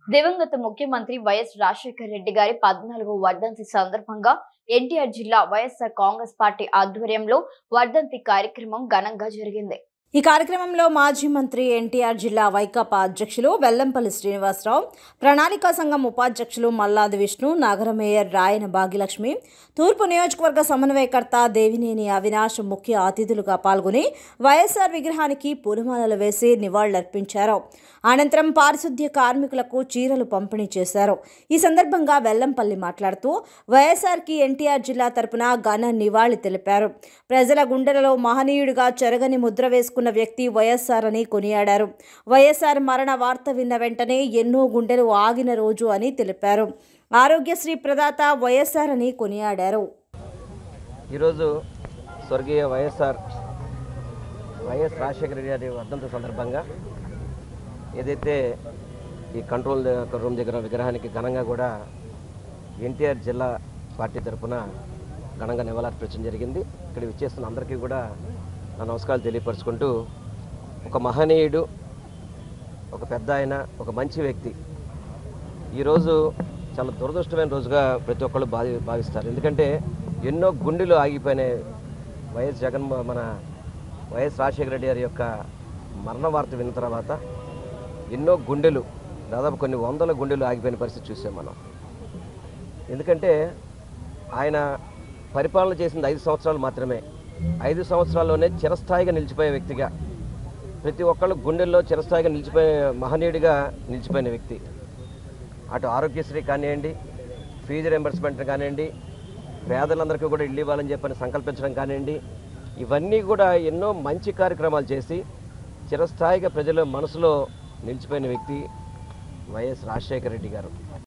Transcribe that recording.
దివంగత ముఖ్యమంత్రి వైఎస్ రాజశేఖర రెడ్డి గారి పద్నాలుగో వర్ధంతి సందర్భంగా ఎన్టీఆర్ జిల్లా వైఎస్ఆర్ కాంగ్రెస్ పార్టీ ఆధ్వర్యంలో వర్ధంతి కార్యక్రమం ఘనంగా జరిగింది ఈ కార్యక్రమంలో మాజీ మంత్రి ఎన్టీఆర్ జిల్లా వైకాపా అధ్యక్షులు వెల్లంపల్లి శ్రీనివాసరావు ప్రణాళికా సంఘం ఉపాధ్యక్షులు మల్లాది విష్ణు నగర మేయర్ రాయన భాగ్యలక్ష్మి తూర్పు నియోజకవర్గ సమన్వయకర్త దేవినేని అవినాష్ ముఖ్య అతిథులుగా పాల్గొని వైఎస్ఆర్ విగ్రహానికి పూలమాలలు వేసి నివాళులర్పించారు అనంతరం పారిశుద్ధ్య కార్మికులకు చీరలు పంపిణీ చేశారు ఈ సందర్భంగా వెల్లంపల్లి మాట్లాడుతూ వైఎస్ఆర్కి ఎన్టీఆర్ జిల్లా తరపున ఘన నివాళి తెలిపారు ప్రజల గుండెలలో మహనీయుడిగా చెరగని ముద్ర వేసుకున్న వ్యక్తి వైఎస్ఆర్ అని కొనియాడారు వైఎస్ఆర్ మరణ వార్త విన్న వెంటనే ఎన్నో గుండెలు ఆగిన రోజు అని తెలిపారు ఆరోగ్యశ్రీ ప్రదాత వైఎస్ఆర్ అని కొనియాడారు ఈరోజు స్వర్గీయ వైఎస్ఆర్ వైఎస్ రాజశేఖర రెడ్డి గారి వర్ధంతి సందర్భంగా ఏదైతే ఈ కంట్రోల్ ద- రూమ్ దగ్గర విగ్రహానికి ఘనంగా కూడా ఎన్టీఆర్ జిల్లా పార్టీ తరఫున ఘనంగా నివాళులర్పించడం జరిగింది ఇక్కడ విచ్చేస్తున్న అందరికీ కూడా నా నమస్కారాలు తెలియపరుచుకుంటూ ఒక మహనీయుడు ఒక పెద్ద ఆయన ఒక మంచి వ్యక్తి ఈరోజు చాలా దురదృష్టమైన రోజుగా ప్రతి ఒక్కళ్ళు భావి భావిస్తారు ఎందుకంటే ఎన్నో గుండెలు ఆగిపోయినాయి వైఎస్ జగన్ మన వైఎస్ రాజశేఖర రెడ్డి గారి యొక్క మరణ వార్త విన్న తర్వాత ఎన్నో గుండెలు దాదాపు కొన్ని వందల గుండెలు ఆగిపోయిన పరిస్థితి చూసాం మనం ఎందుకంటే ఆయన పరిపాలన చేసింది ఐదు సంవత్సరాలు మాత్రమే ఐదు సంవత్సరాల్లోనే చిరస్థాయిగా నిలిచిపోయే వ్యక్తిగా ప్రతి ఒక్కళ్ళు గుండెల్లో చిరస్థాయిగా నిలిచిపోయే మహనీయుడిగా నిలిచిపోయిన వ్యక్తి అటు ఆరోగ్యశ్రీ కానివ్వండి ఫీజు రింబర్స్మెంట్ కానివ్వండి పేదలందరికీ కూడా ఇల్లు ఇవ్వాలని చెప్పని సంకల్పించడం కానివ్వండి ఇవన్నీ కూడా ఎన్నో మంచి కార్యక్రమాలు చేసి చిరస్థాయిగా ప్రజల మనసులో నిలిచిపోయిన వ్యక్తి వైఎస్ రాజశేఖర రెడ్డి గారు